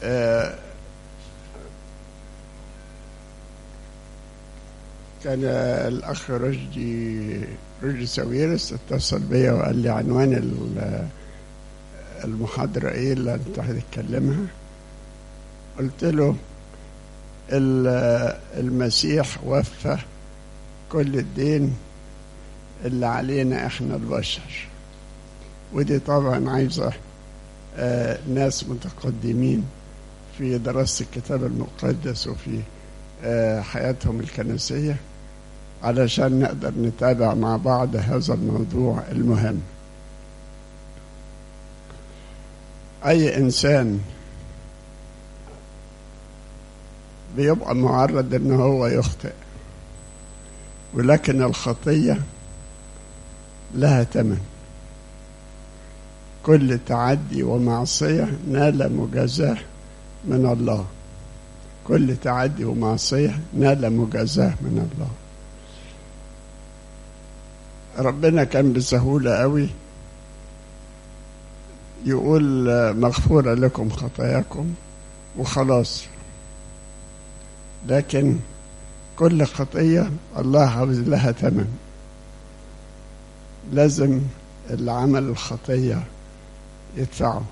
آه، كان الأخ رشدي رشدي ساويرس اتصل بيا وقال لي عنوان ال- المحاضرة إيه اللي أنت هتتكلمها قلت له ال- المسيح وفى كل الدين اللي علينا احنا البشر ودي طبعا عايزة آه، ناس متقدمين في دراسة الكتاب المقدس وفي آه، حياتهم الكنسية علشان نقدر نتابع مع بعض هذا الموضوع المهم أي إنسان بيبقى معرض إن هو يخطئ ولكن الخطية لها ثمن كل تعدي ومعصية نال مجازاه من الله كل تعدي ومعصية نال مجازاه من الله ربنا كان بسهولة قوي يقول آه، مغفورة لكم خطاياكم وخلاص لكن كل خطية الله عاوز لها ثمن لازم اللي عمل الخطية يدفعه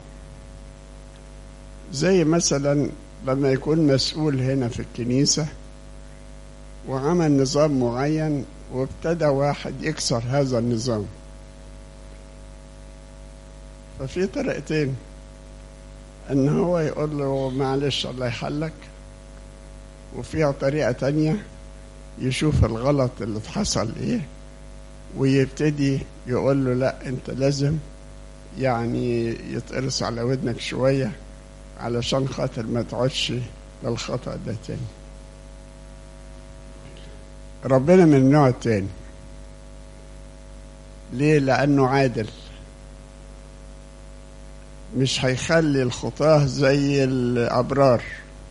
زي مثلا لما يكون مسؤول هنا في الكنيسة وعمل نظام معين وابتدى واحد يكسر هذا النظام ففي طريقتين ان هو يقول له معلش الله يحلك وفيها طريقة تانية يشوف الغلط اللي حصل ايه ويبتدي يقول له لا انت لازم يعني يتقرص على ودنك شوية علشان خاطر ما تعودش للخطأ ده تاني ربنا من النوع التاني ليه لأنه عادل مش هيخلي الخطاة زي الأبرار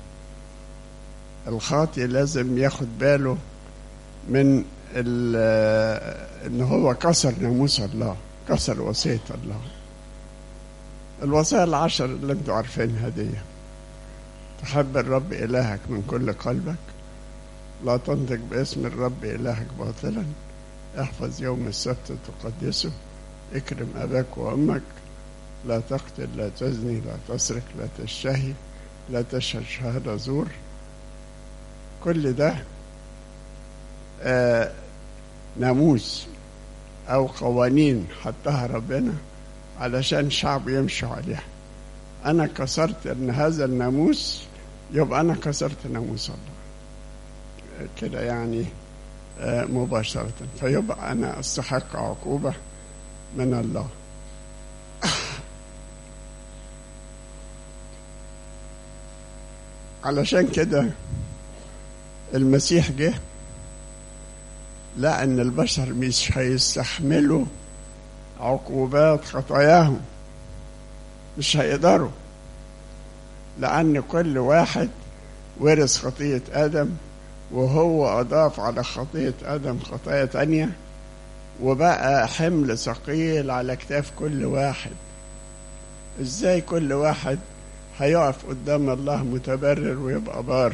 الخاطئ لازم ياخد باله من ال- ان هو كسر ناموس الله كسر وصية الله الوصايا العشر اللي انتوا عارفينها دي تحب الرب إلهك من كل قلبك لا تنطق باسم الرب إلهك باطلا احفظ يوم السبت تقدسه اكرم أباك وأمك لا تقتل لا تزني لا تسرق لا تشتهي لا تشهد شهادة زور كل ده آه ناموس أو قوانين حطها ربنا علشان شعب يمشوا عليها أنا كسرت إن هذا الناموس يبقى أنا كسرت ناموس الله كده يعني آه، مباشرة فيبقى أنا أستحق عقوبة من الله علشان كده المسيح جه لا ان البشر مش هيستحملوا عقوبات خطاياهم مش هيقدروا لان كل واحد ورث خطية ادم وهو اضاف على خطية ادم خطايا تانية وبقى حمل ثقيل على كتاف كل واحد ازاي كل واحد هيقف قدام الله متبرر ويبقى بار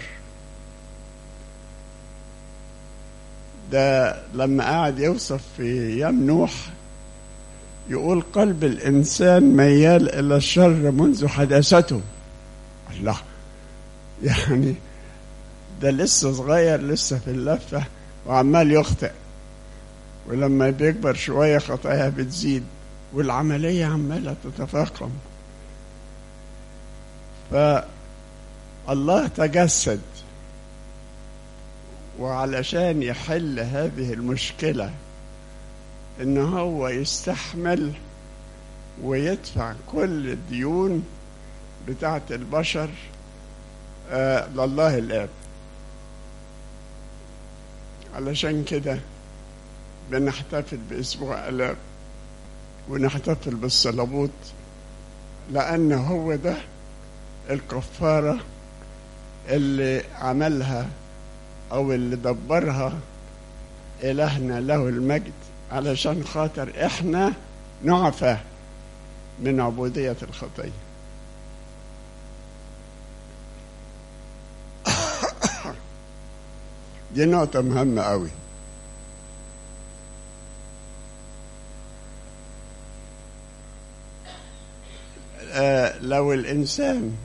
ده لما قعد يوصف في ايام نوح يقول قلب الانسان ميال الى الشر منذ حداثته الله يعني ده لسه صغير لسه في اللفه وعمال يخطئ ولما بيكبر شويه خطايا بتزيد والعمليه عماله تتفاقم فالله تجسد وعلشان يحل هذه المشكلة إن هو يستحمل ويدفع كل الديون بتاعة البشر آه لله الآب علشان كده بنحتفل بأسبوع الآب ونحتفل بالصلبوت لأن هو ده الكفارة اللي عملها أو اللي دبرها إلهنا له المجد علشان خاطر إحنا نعفى من عبودية الخطية دي نقطة مهمة قوي آه لو الإنسان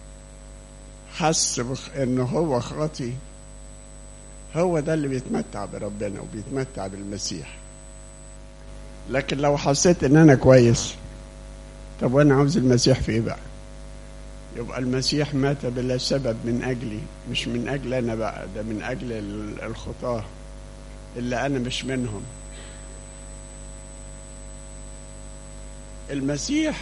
حس بخ... إنه هو خاطي هو ده اللي بيتمتع بربنا وبيتمتع بالمسيح لكن لو حسيت إن أنا كويس طب وأنا عاوز المسيح في إيه بقى؟ يبقى المسيح مات بلا سبب من أجلي مش من أجل أنا بقى ده من أجل الخطاة اللي أنا مش منهم المسيح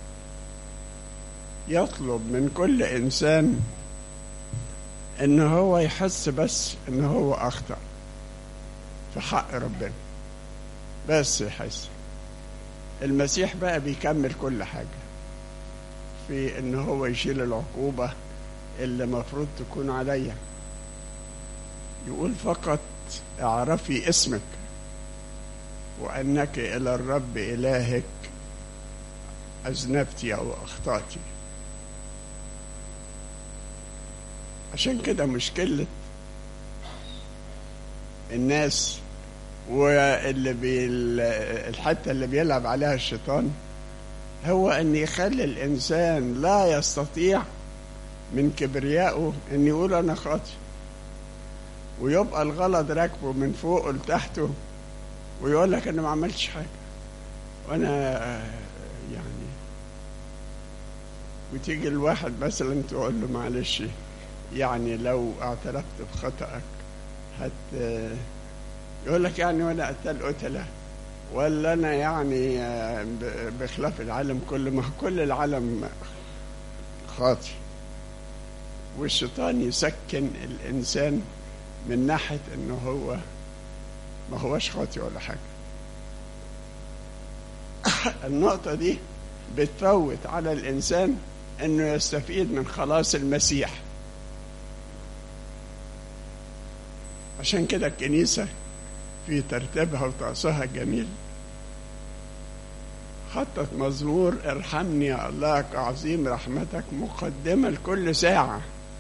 يطلب من كل إنسان إن هو يحس بس إن هو أخطأ في حق ربنا بس يحس المسيح بقى بيكمل كل حاجة في إن هو يشيل العقوبة اللي مفروض تكون عليا يقول فقط اعرفي اسمك وأنك إلى الرب إلهك أذنبتي أو أخطأتي عشان كده مشكلة الناس واللي بي الحتة اللي بيلعب عليها الشيطان هو أن يخلي الإنسان لا يستطيع من كبريائه أن يقول أنا خاطئ ويبقى الغلط راكبه من فوق لتحته ويقول لك أنا ما عملتش حاجة وأنا يعني وتيجي الواحد مثلا تقول له معلش يعني لو اعترفت بخطأك هت يقول لك يعني وانا قتل قتله ولا انا يعني بخلاف العالم كله ما كل العالم خاطي والشيطان يسكن الانسان من ناحيه انه هو ما هوش خاطي ولا حاجه النقطه دي بتفوت على الانسان انه يستفيد من خلاص المسيح عشان كده الكنيسة في ترتيبها وطقسها الجميل حطت مزمور ارحمني يا الله كعظيم رحمتك مقدمة لكل ساعة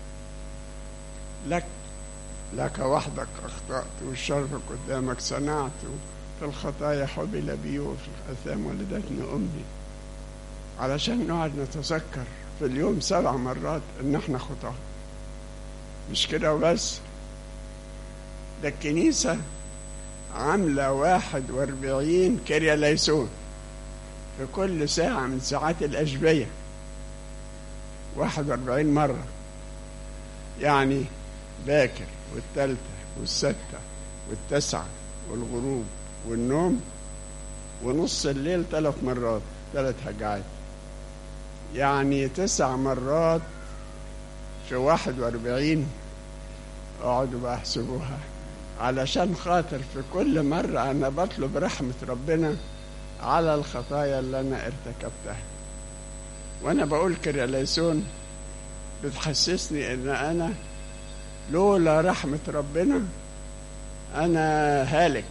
لك لك وحدك أخطأت والشر قدامك صنعت في الخطايا حبل بي وفي الأثام ولدتني أمي علشان نقعد نتذكر في اليوم سبع مرات إن إحنا خطاة مش كده وبس ده الكنيسة عاملة واحد واربعين كريا ليسون في كل ساعة من ساعات الأشبية واحد واربعين مرة يعني باكر والتالتة والستة والتسعة والغروب والنوم ونص الليل ثلاث مرات ثلاث هجعات يعني تسع مرات في واحد واربعين اقعدوا بقى احسبوها علشان خاطر في كل مرة أنا بطلب رحمة ربنا على الخطايا اللي أنا ارتكبتها وأنا بقول كرياليسون بتحسسني إن أنا لولا رحمة ربنا أنا هالك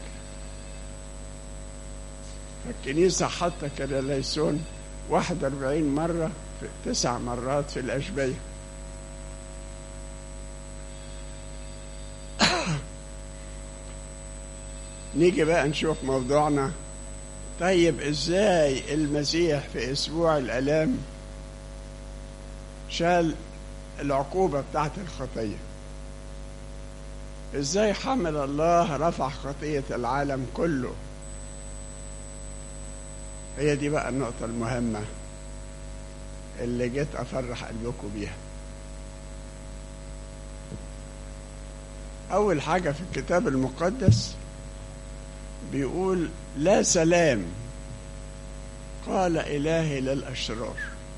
فالكنيسة حاطة كرياليسون 41 مرة في تسع مرات في الأشبيه نيجي بقى نشوف موضوعنا طيب ازاي المسيح في اسبوع الالام شال العقوبه بتاعت الخطيه ازاي حمل الله رفع خطيه العالم كله هي دي بقى النقطه المهمه اللي جيت افرح قلبكم بيها اول حاجه في الكتاب المقدس بيقول لا سلام قال إلهي للأشرار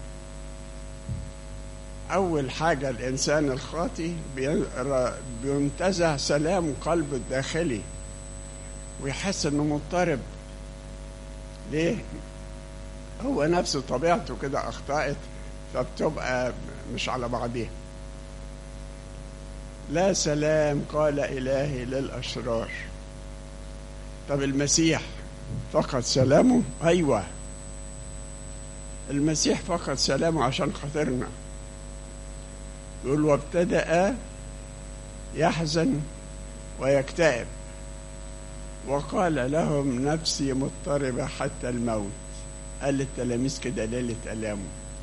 أول حاجة الإنسان الخاطي بينتزع سلام قلبه الداخلي ويحس إنه مضطرب ليه؟ هو نفسه طبيعته كده أخطأت فبتبقى مش على بعضيها لا سلام قال إلهي للأشرار طب المسيح فقد سلامه ايوه المسيح فقد سلامه عشان خاطرنا يقول وابتدا يحزن ويكتئب وقال لهم نفسي مضطربة حتى الموت قال للتلاميذ كده ليلة ألامه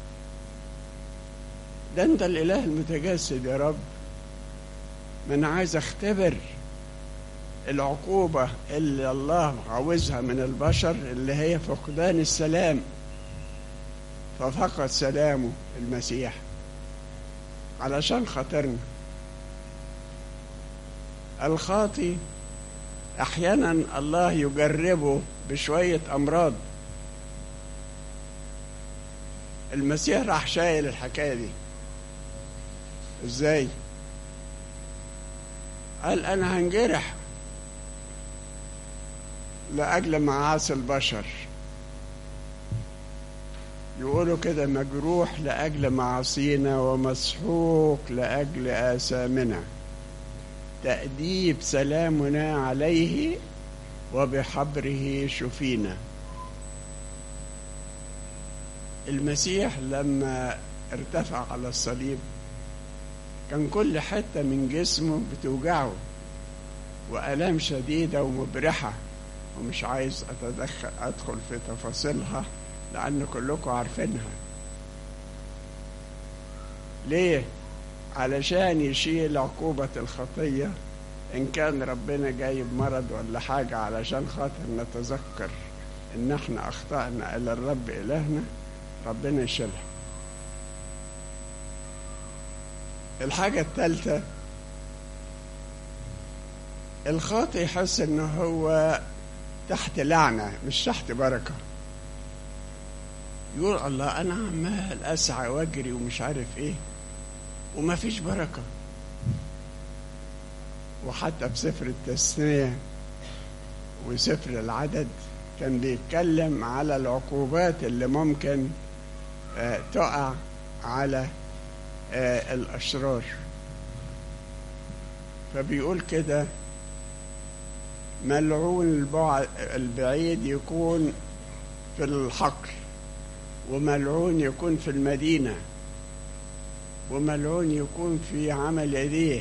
ده أنت الإله المتجسد يا رب ما أنا عايز أختبر العقوبة اللي الله عاوزها من البشر اللي هي فقدان السلام ففقد سلامه المسيح علشان خاطرنا الخاطي احيانا الله يجربه بشويه امراض المسيح راح شايل الحكايه دي ازاي قال انا هنجرح لاجل معاصي البشر يقولوا كده مجروح لاجل معاصينا ومسحوق لاجل اثامنا تأديب سلامنا عليه وبحبره شفينا المسيح لما ارتفع على الصليب كان كل حتة من جسمه بتوجعه وآلام شديدة ومبرحة ومش عايز أتدخل أدخل في تفاصيلها لأن كلكم عارفينها ليه؟ علشان يشيل عقوبة الخطية إن كان ربنا جايب مرض ولا حاجة علشان خاطر نتذكر إن إحنا أخطأنا إلى الرب إلهنا ربنا يشيلها الحاجة الثالثة الخاطئ يحس إن هو تحت لعنة مش تحت بركة يقول الله أنا عمال أسعى وأجري ومش عارف إيه وما فيش بركة وحتى في سفر التثنية وسفر العدد كان بيتكلم على العقوبات اللي ممكن آه تقع على آه الأشرار فبيقول كده ملعون البعيد يكون في الحقل وملعون يكون في المدينه وملعون يكون في عمل ايديه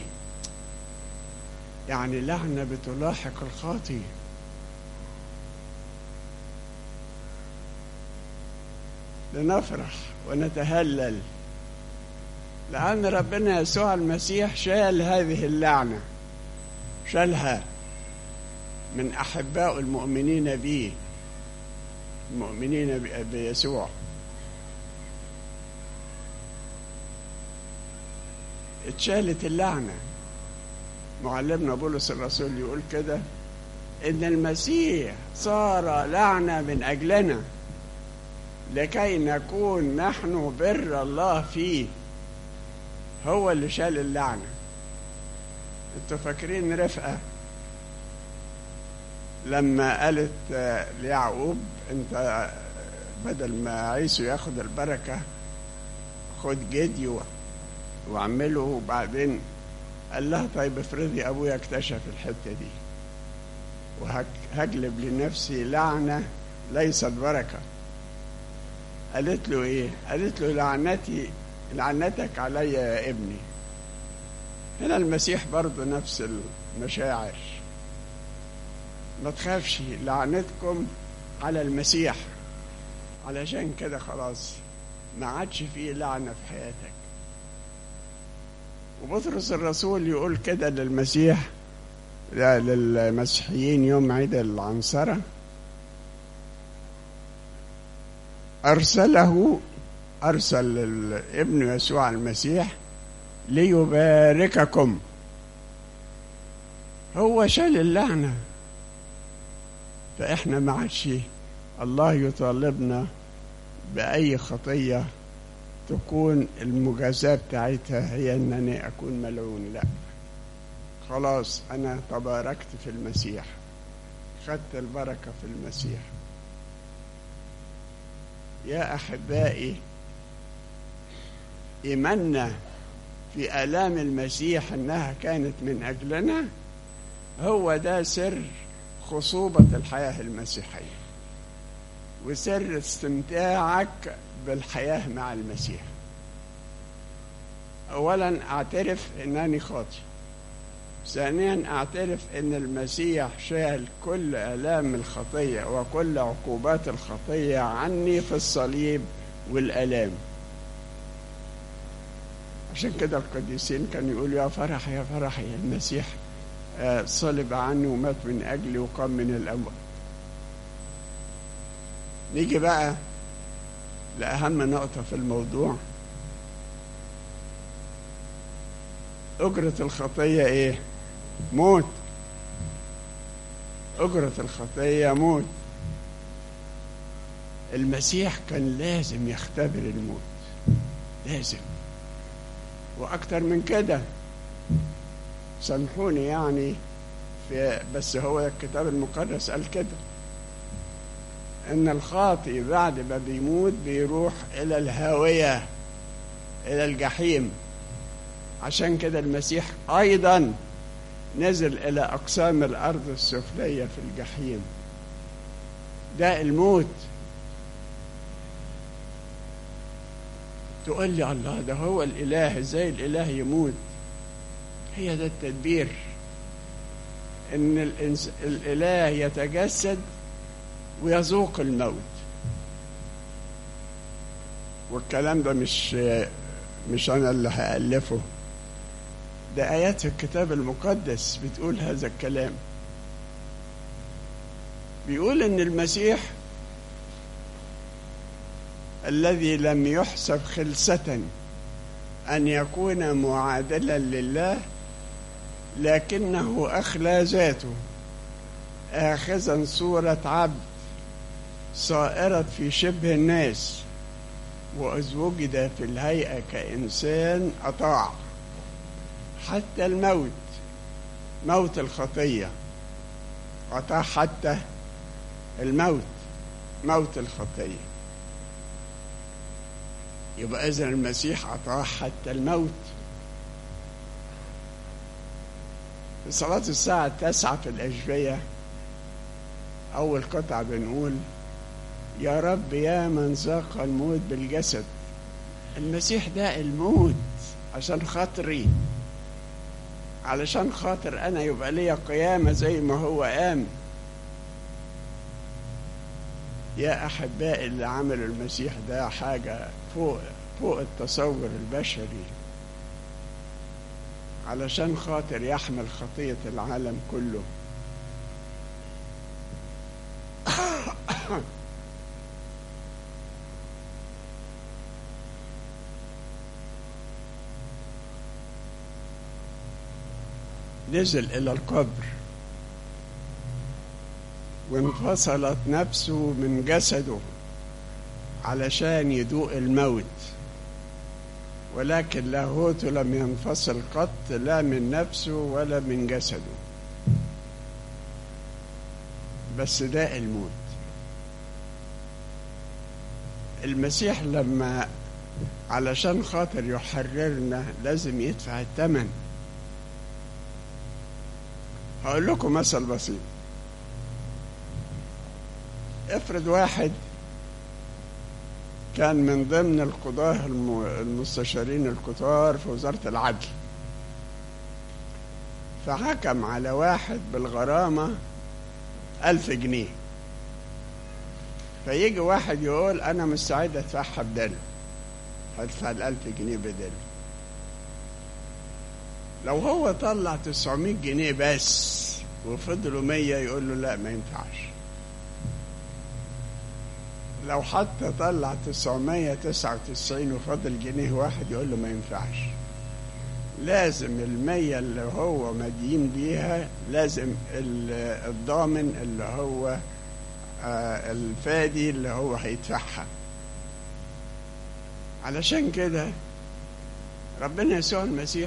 يعني لعنة بتلاحق الخاطي لنفرح ونتهلل لأن ربنا يسوع المسيح شال هذه اللعنة شالها من أحباء المؤمنين به المؤمنين بيسوع اتشالت اللعنة معلمنا بولس الرسول يقول كده إن المسيح صار لعنة من أجلنا لكي نكون نحن بر الله فيه هو اللي شال اللعنة انتوا فاكرين رفقة لما قالت ليعقوب انت بدل ما عيسو ياخد البركة خد جدي واعمله وبعدين قال لها طيب افرضي ابويا اكتشف الحته دي وهجلب لنفسي لعنه ليست بركه قالت له ايه قالت له لعنتي لعنتك علي يا ابني هنا المسيح برضه نفس المشاعر ما تخافش لعنتكم على المسيح علشان كده خلاص ما عادش فيه لعنه في حياتك وبطرس الرسول يقول كده للمسيح للمسيحيين يوم عيد العنصرة أرسله أرسل ابن يسوع المسيح ليبارككم هو شال اللعنة فإحنا ما عادش الله يطالبنا بأي خطية تكون المجازاة بتاعتها هي أنني أكون ملعون لا خلاص أنا تباركت في المسيح خدت البركة في المسيح يا أحبائي إيماننا في آلام المسيح أنها كانت من أجلنا هو ده سر خصوبة الحياة المسيحية وسر استمتاعك بالحياة مع المسيح أولا أعترف أنني خاطئ ثانيا اعترف ان المسيح شال كل الام الخطيه وكل عقوبات الخطيه عني في الصليب والالام عشان كده القديسين كانوا يقولوا يا فرح يا فرح يا المسيح آه، صلب عني ومات من اجلي وقام من الاموات نيجي بقى لاهم نقطه في الموضوع اجره الخطيه ايه موت اجره الخطيه موت المسيح كان لازم يختبر الموت لازم واكتر من كده سامحوني يعني في بس هو الكتاب المقدس قال كده ان الخاطئ بعد ما بيموت بيروح الى الهاويه الى الجحيم عشان كده المسيح ايضا نزل الى اقسام الارض السفليه في الجحيم ده الموت تقول لي الله ده هو الاله ازاي الاله يموت هي ده التدبير ان الإنس... الاله يتجسد ويذوق الموت والكلام ده مش مش انا اللي هالفه ده ايات في الكتاب المقدس بتقول هذا الكلام بيقول ان المسيح الذي لم يحسب خلسة أن يكون معادلا لله لكنه أخلى ذاته آخذا صورة عبد صائرة في شبه الناس وإذ وجد في الهيئة كإنسان أطاع حتى الموت موت الخطية أطاع حتى الموت موت الخطيه يبقى إذن المسيح أطاع حتى الموت في صلاة الساعة التاسعة في الأشبية أول قطعة بنقول يا رب يا من ذاق الموت بالجسد المسيح ده الموت عشان خاطري علشان خاطر أنا يبقى ليا قيامة زي ما هو قام يا أحبائي اللي عملوا المسيح ده حاجة فوق فوق التصور البشري علشان خاطر يحمل خطية العالم كله نزل إلى القبر وانفصلت نفسه من جسده علشان يدوق الموت ولكن لاهوته لم ينفصل قط لا من نفسه ولا من جسده بس ده الموت المسيح لما علشان خاطر يحررنا لازم يدفع الثمن هقول لكم مثل بسيط افرض واحد كان من ضمن القضاة المستشارين الكتار في وزارة العدل فحكم على واحد بالغرامة ألف جنيه فيجي واحد يقول أنا مستعد أدفعها بدله هدفع الألف جنيه بدله لو هو طلع تسعمائة جنيه بس وفضلوا مية يقول له لا ما ينفعش لو حتى طلع 999 وفضل جنيه واحد يقول له ما ينفعش لازم المية اللي هو مدين بيها لازم الضامن اللي هو الفادي اللي هو هيدفعها علشان كده ربنا يسوع المسيح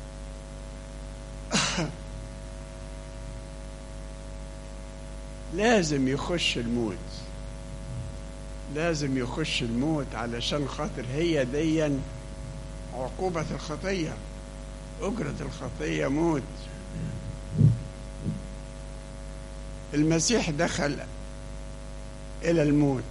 لازم يخش الموت لازم يخش الموت علشان خاطر هي ديا عقوبة الخطية أجرة الخطية موت المسيح دخل إلى الموت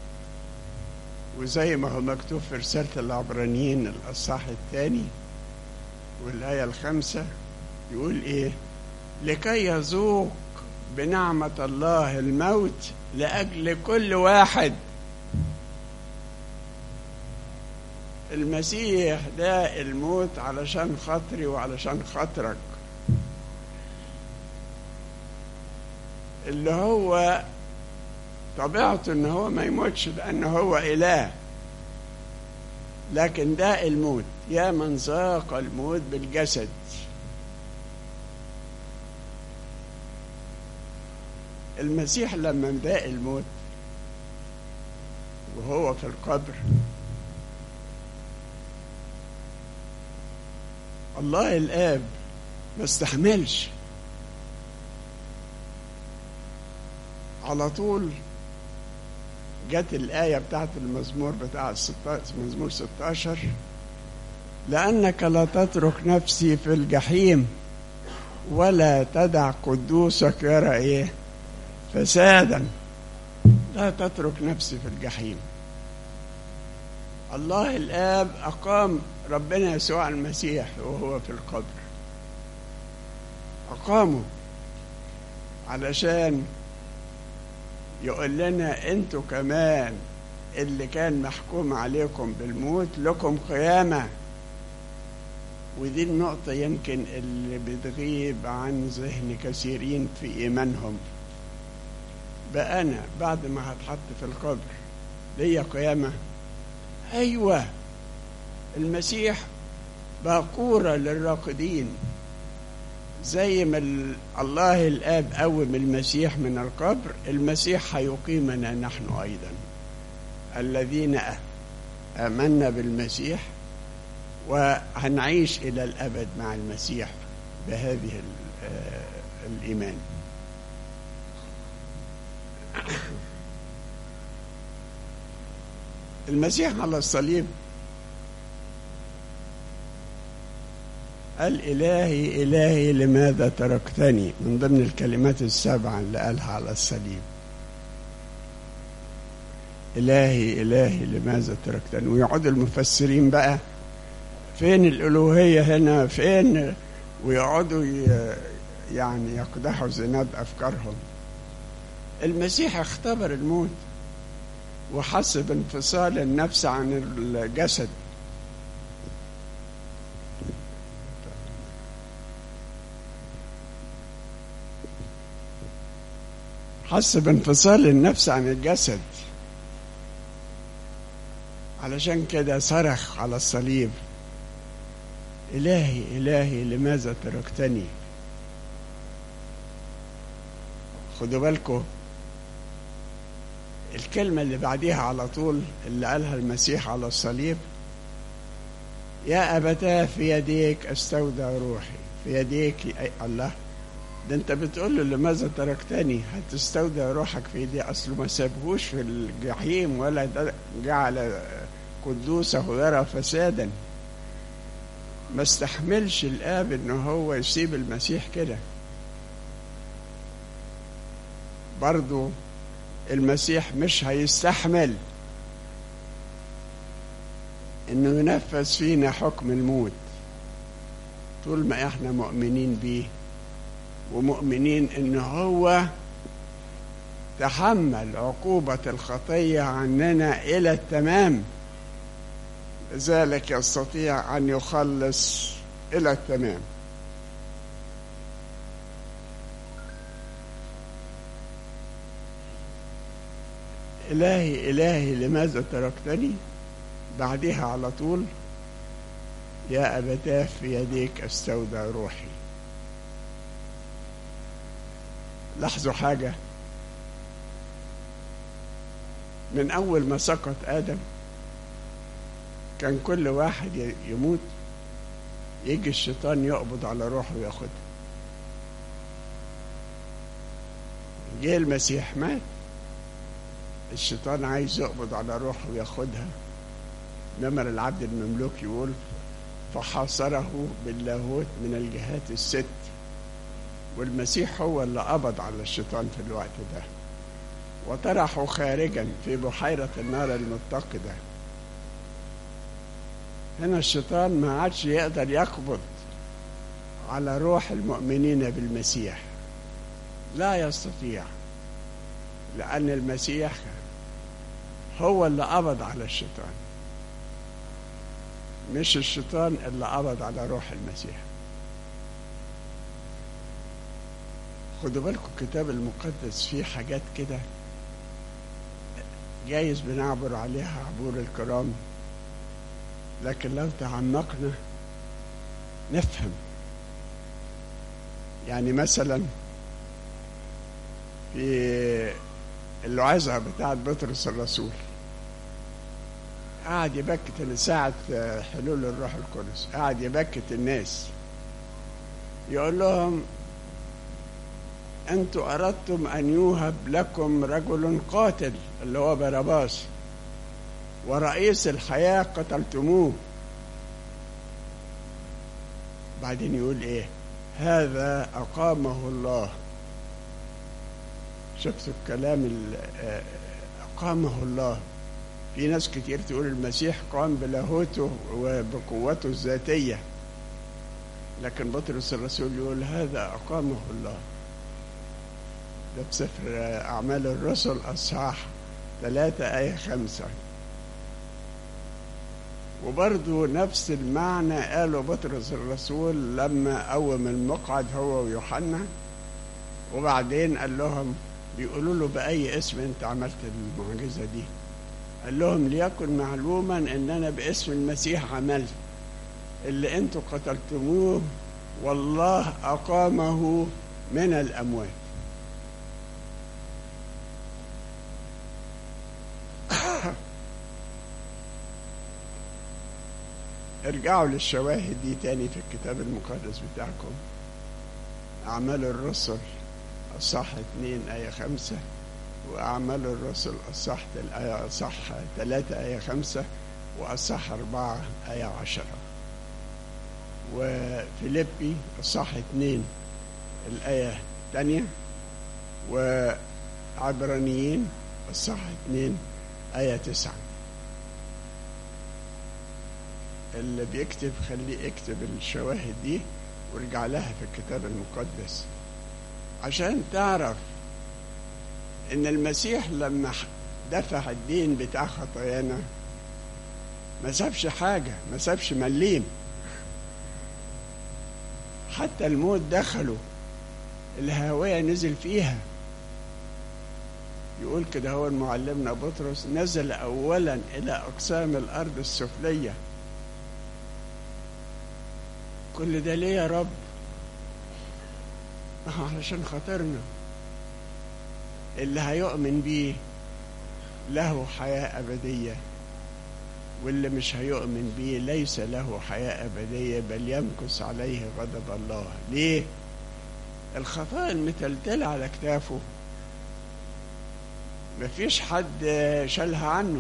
وزي ما هو مكتوب في رسالة العبرانيين الأصحاح الثاني والآية الخامسة يقول ايه لكي يذوق بنعمة الله الموت لأجل كل واحد المسيح ده الموت علشان خاطري وعلشان خاطرك اللي هو طبيعته ان هو ما يموتش لانه هو اله لكن ده الموت يا من ذاق الموت بالجسد المسيح لما ذاق الموت وهو في القبر الله الاب ما استحملش على طول جت الآية بتاعت المزمور بتاع مزمور 16 لأنك لا تترك نفسي في الجحيم ولا تدع قدوسك يرى إيه فسادا لا تترك نفسي في الجحيم الله الآب أقام ربنا يسوع المسيح وهو في القبر أقامه علشان يقول لنا انتوا كمان اللي كان محكوم عليكم بالموت لكم قيامة ودي النقطة يمكن اللي بتغيب عن ذهن كثيرين في إيمانهم بقى أنا بعد ما هتحط في القبر ليا قيامة أيوة المسيح باقورة للراقدين زي ما الله الآب قوم المسيح من القبر المسيح هيقيمنا نحن أيضا الذين آمنا بالمسيح وهنعيش إلى الأبد مع المسيح بهذه الإيمان المسيح على الصليب قال إلهي إلهي لماذا تركتني من ضمن الكلمات السبعة اللي قالها على الصليب إلهي إلهي لماذا تركتني ويقعد المفسرين بقى فين الألوهية هنا فين ويقعدوا يعني يقدحوا زناد أفكارهم المسيح اختبر الموت وحس بانفصال النفس عن الجسد حس بانفصال النفس عن الجسد علشان كده صرخ على الصليب إلهي إلهي لماذا تركتني خدوا بالكم الكلمة اللي بعديها على طول اللي قالها المسيح على الصليب يا أبتاه في يديك أستودع روحي في يديك أي الله ده انت بتقول له لماذا تركتني هتستودع روحك في ايدي اصله ما سابهوش في الجحيم ولا جعل قدوسه يرى فسادا ما استحملش الاب ان هو يسيب المسيح كده برضو المسيح مش هيستحمل انه ينفذ فينا حكم الموت طول ما احنا مؤمنين بيه ومؤمنين ان هو تحمل عقوبة الخطية عننا إلى التمام لذلك يستطيع أن يخلص إلى التمام إلهي إلهي لماذا تركتني بعدها على طول يا أبتاه في يديك أستودع روحي لاحظوا حاجة من أول ما سقط آدم كان كل واحد يموت يجي الشيطان يقبض على روحه وياخدها جه المسيح مات الشيطان عايز يقبض على روحه وياخدها نمر العبد المملوك يقول فحاصره باللاهوت من الجهات الست والمسيح هو اللي قبض على الشيطان في الوقت ده وطرحه خارجا في بحيرة النار المتقدة هنا الشيطان ما عادش يقدر يقبض على روح المؤمنين بالمسيح لا يستطيع لأن المسيح هو اللي قبض على الشيطان مش الشيطان اللي قبض على روح المسيح خدوا بالكم الكتاب المقدس فيه حاجات كده جايز بنعبر عليها عبور الكرام لكن لو تعمقنا نفهم يعني مثلا في الوعظة بتاعت بطرس الرسول قعد يبكت ساعة حلول الروح القدس قعد يبكت الناس يقول لهم أنتم أردتم أن يوهب لكم رجل قاتل اللي هو باراباس ورئيس الحياة قتلتموه بعدين يقول إيه هذا أقامه الله شفتوا الكلام أقامه الله في ناس كتير تقول المسيح قام بلاهوته وبقوته الذاتية لكن بطرس الرسول يقول هذا أقامه الله ده بسفر أعمال الرسل أصحاح ثلاثة آية خمسة وبرضه نفس المعنى قاله بطرس الرسول لما قوم المقعد هو ويوحنا وبعدين قال لهم بيقولوا له بأي اسم أنت عملت المعجزة دي قال لهم ليكن معلوما أن أنا باسم المسيح عملت اللي أنتوا قتلتموه والله أقامه من الأموات ارجعوا للشواهد دي تاني في الكتاب المقدس بتاعكم أعمال الرسل الصح اتنين آية خمسة وأعمال الرسل الصح الآية صح ثلاثة آية خمسة وأصح أربعة آية عشرة وفيليبي الصح اتنين الآية الثانية وعبرانيين الصح اتنين آية تسعة اللي بيكتب خليه يكتب الشواهد دي وارجع لها في الكتاب المقدس عشان تعرف ان المسيح لما دفع الدين بتاع خطايانا ما سابش حاجة ما سابش مليم حتى الموت دخله الهاوية نزل فيها يقول كده هو معلمنا بطرس نزل أولا إلى أقسام الأرض السفلية كل ده ليه يا رب علشان خاطرنا اللي هيؤمن بيه له حياة أبدية واللي مش هيؤمن بيه ليس له حياة أبدية بل يمكث عليه غضب الله ليه؟ الخطايا المتلتلة على كتافه مفيش حد شالها عنه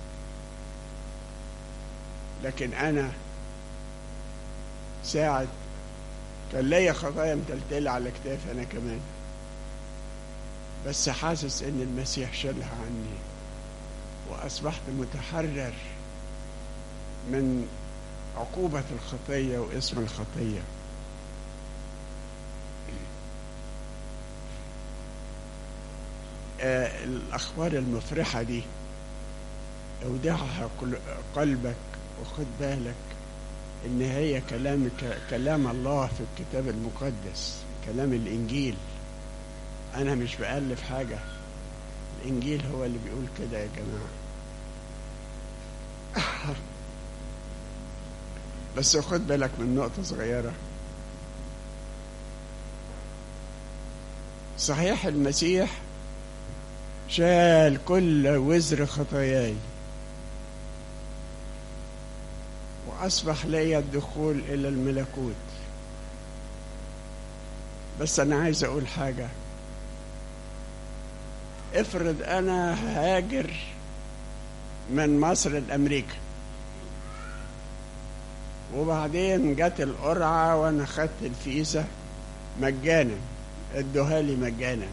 لكن أنا ساعة كان ليا خطايا متلتلة على كتافي أنا كمان بس حاسس إن المسيح شالها عني وأصبحت متحرر من عقوبة الخطية واسم الخطية آه الأخبار المفرحة دي اودعها قلبك وخد بالك ان هي كلام كلام الله في الكتاب المقدس كلام الانجيل انا مش بالف حاجه الانجيل هو اللي بيقول كده يا جماعه بس خد بالك من نقطه صغيره صحيح المسيح شال كل وزر خطاياي وأصبح لي الدخول إلى الملكوت بس أنا عايز أقول حاجة افرض أنا هاجر من مصر لأمريكا وبعدين جت القرعة وأنا خدت الفيزا مجانا ادوها لي مجانا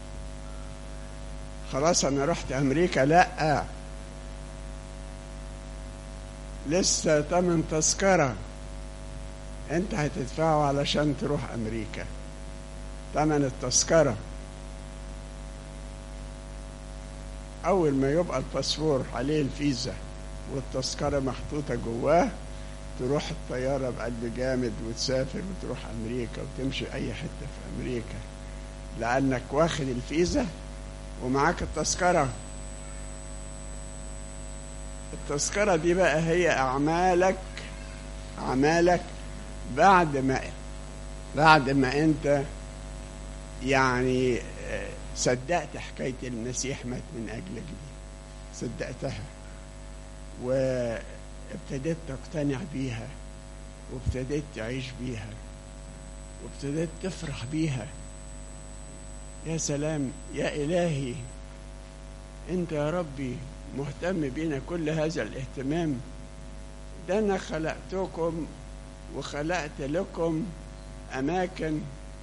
خلاص أنا رحت أمريكا لأ لسه تمن تذكرة انت هتدفعه علشان تروح امريكا ثمن التذكرة اول ما يبقى الباسبور عليه الفيزا والتذكرة محطوطة جواه تروح الطيارة بقلب جامد وتسافر وتروح أمريكا وتمشي أي حتة في أمريكا لأنك واخد الفيزا ومعاك التذكرة التذكرة دي بقى هي أعمالك أعمالك بعد ما بعد ما أنت يعني صدقت حكاية المسيح مات من أجلك دي صدقتها وابتديت تقتنع بيها وابتديت تعيش بيها وابتديت تفرح بيها يا سلام يا إلهي أنت يا ربي مهتم بينا كل هذا الاهتمام ده أنا خلقتكم وخلقت لكم أماكن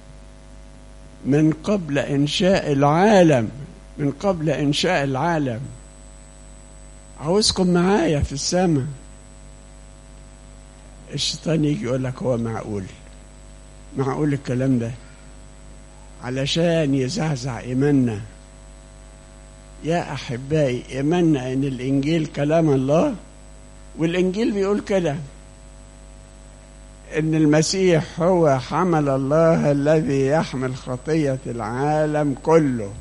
من قبل إنشاء العالم من قبل إنشاء العالم عاوزكم معايا في السماء الشيطان يجي يقول لك هو معقول معقول الكلام ده علشان يزعزع إيماننا يا أحبائي إيماننا إن الإنجيل كلام الله والإنجيل بيقول كده إن المسيح هو حمل الله الذي يحمل خطية العالم كله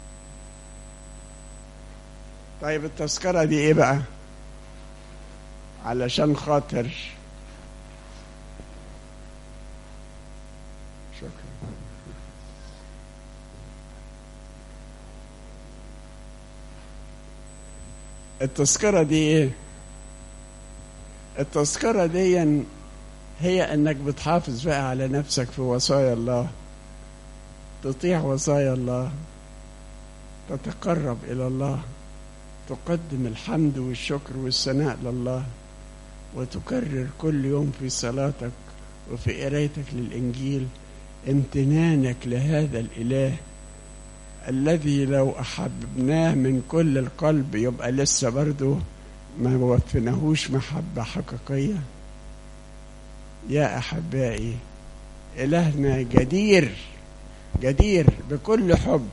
طيب التذكرة دي إيه بقى؟ علشان خاطر شكرا التذكرة دي ايه التذكرة دي هي انك بتحافظ بقى على نفسك في وصايا الله تطيع وصايا الله تتقرب الى الله تقدم الحمد والشكر والثناء لله وتكرر كل يوم في صلاتك وفي قرايتك للانجيل امتنانك لهذا الاله الذي لو احببناه من كل القلب يبقى لسه برضه ما وفناهوش محبه حقيقيه يا احبائي الهنا جدير جدير بكل حب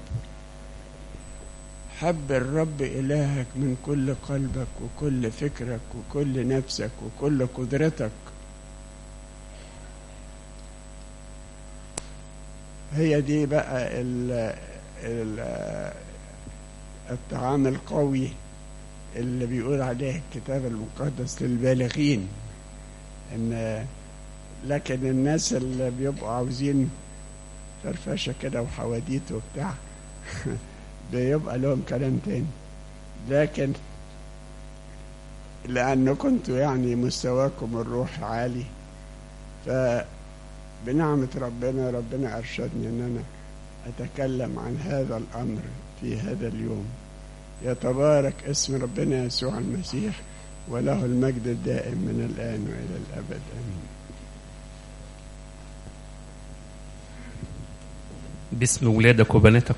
حب الرب إلهك من كل قلبك وكل فكرك وكل نفسك وكل قدرتك هي دي بقى ال ال الطعام القوي اللي بيقول عليه الكتاب المقدس للبالغين ان لكن الناس اللي بيبقوا عاوزين فرفشه كده وحواديت وبتاع بيبقى لهم كلام تاني لكن لأن كنتوا يعني مستواكم الروح عالي فبنعمة ربنا ربنا أرشدني أن أنا أتكلم عن هذا الأمر في هذا اليوم يتبارك اسم ربنا يسوع المسيح وله المجد الدائم من الآن وإلى الأبد آمين باسم ولادك وبناتك